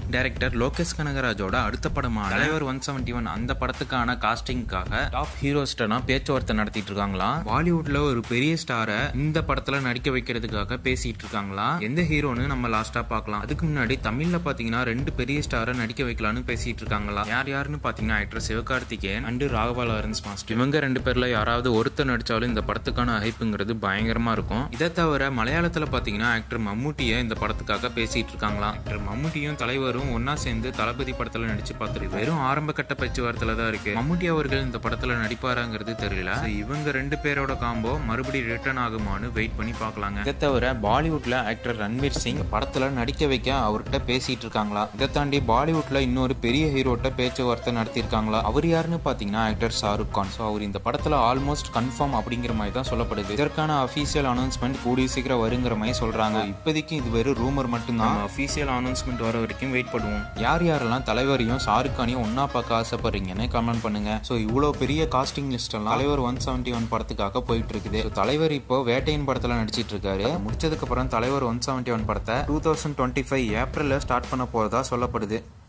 director Lokesh கனகராஜோட அடுத்த படமான தலைவர் ஒன் செவன்டி ஒன் அந்த படத்துக்கான காஸ்டிங்காக டாப் ஹீரோஸ்டெல்லாம் பேச்சுவார்த்தை நடத்திட்டு இருக்காங்களாம் பாலிவுட்ல ஒரு பெரிய ஸ்டாரை இந்த படத்துல நடிக்க வைக்கிறதுக்காக பேசிட்டு இருக்காங்களா எந்த ஹீரோன்னு நம்ம லாஸ்டா பார்க்கலாம் அதுக்கு முன்னாடி தமிழ்ல பாத்தீங்கன்னா ரெண்டு பெரிய ஸ்டாரை நடிக்க வைக்கலாம்னு பேசிட்டு இருக்காங்களா யார் யாருன்னு பாத்தீங்கன்னா actor Sivakarthikeyan and Raghava Lawrence master இவங்க ரெண்டு பேர்ல யாராவது ஒருத்தர் நடிச்சாலும் இந்த படத்துக்கான ஹைப்புங்கிறது பயங்கரமா இருக்கும் இதை தவிர மலையாளத்துல பாத்தீங்கன்னா ஆக்டர் மம்முட்டியை இந்த படத்துக்காக பேசிட்டு இருக்காங்களாம் ஆக்டர் மம்முட்டியும் தலைவரும் ஒன்னா சேர்ந்து தளபதி படத்துல நடிச்சு பார்த்துருக்கு வெறும் ஆரம்ப கட்ட பேச்சுவார்த்தையில தான் இருக்கு மம்முட்டி அவர்கள் இந்த படத்துல நடிப்பாராங்கிறது தெரியல So, இவங்க ரெண்டு பேரோட காம்போ மறுபடியும் ரிட்டர்ன் ஆகுமான்னு வெயிட் பண்ணி பார்க்கலாங்க இதை தவிர பாலிவுட்ல ஆக்டர் ரன்வீர் சிங் படத்துல நடிக்க வைக்க அவர்கிட்ட பேசிட்டு இருக்காங்களா இதை தாண்டி பாலிவுட்ல இன்னொரு பெரிய ஹீரோட்ட பேச்சுவார்த்தை நடத்தியிருக்காங்களா அவர் யாருன்னு பாத்தீங்கன்னா ஆக்டர் ஷாருக் கான் ஸோ அவர் இந்த படத்துல ஆல்மோஸ்ட் கன்ஃபார்ம் அப்படிங்கிற மாதிரி தான் சொல்லப்படுது இதற்கான அஃபீஷியல் அனௌன்ஸ்மெண்ட் கூடிய சீக்கிரம் வருங்கிற மாதிரி சொல்றாங்க இப்போதைக்கு இது வெறும் ரூமர் மட்டும்தான் அஃபீஷியல் அனௌன்ஸ்மெண்ட் வர வரைக்கும் வெயிட் பண்ணுவோம் யார் யாரெல்லாம் தலைவரையும் ஷாருக் கானையும் ஒன்னா பார்க்க ஆசைப்படுறீங்கன்னு கமெண்ட் பண்ணுங்க ஸோ இவ்வளோ பெரிய காஸ்டிங் லிஸ்ட் எல்லாம் தலைவர் ஒன் செவன்டி ஒன் படத்துக்காக போயிட்டு இருக்குது So, தலைவர் இப்போ வேட்டையின் படத்துல நடிச்சிட்டு இருக்காரு அது முடிச்சதுக்கு அப்புறம் தலைவர் ஒன் செவன்டி ஒன் படத்தை டூ தௌசண்ட் டுவெண்ட்டி ஃபைவ் ஏப்ரல்ல ஸ்டார்ட் பண்ண போறதா சொல்லப்படுது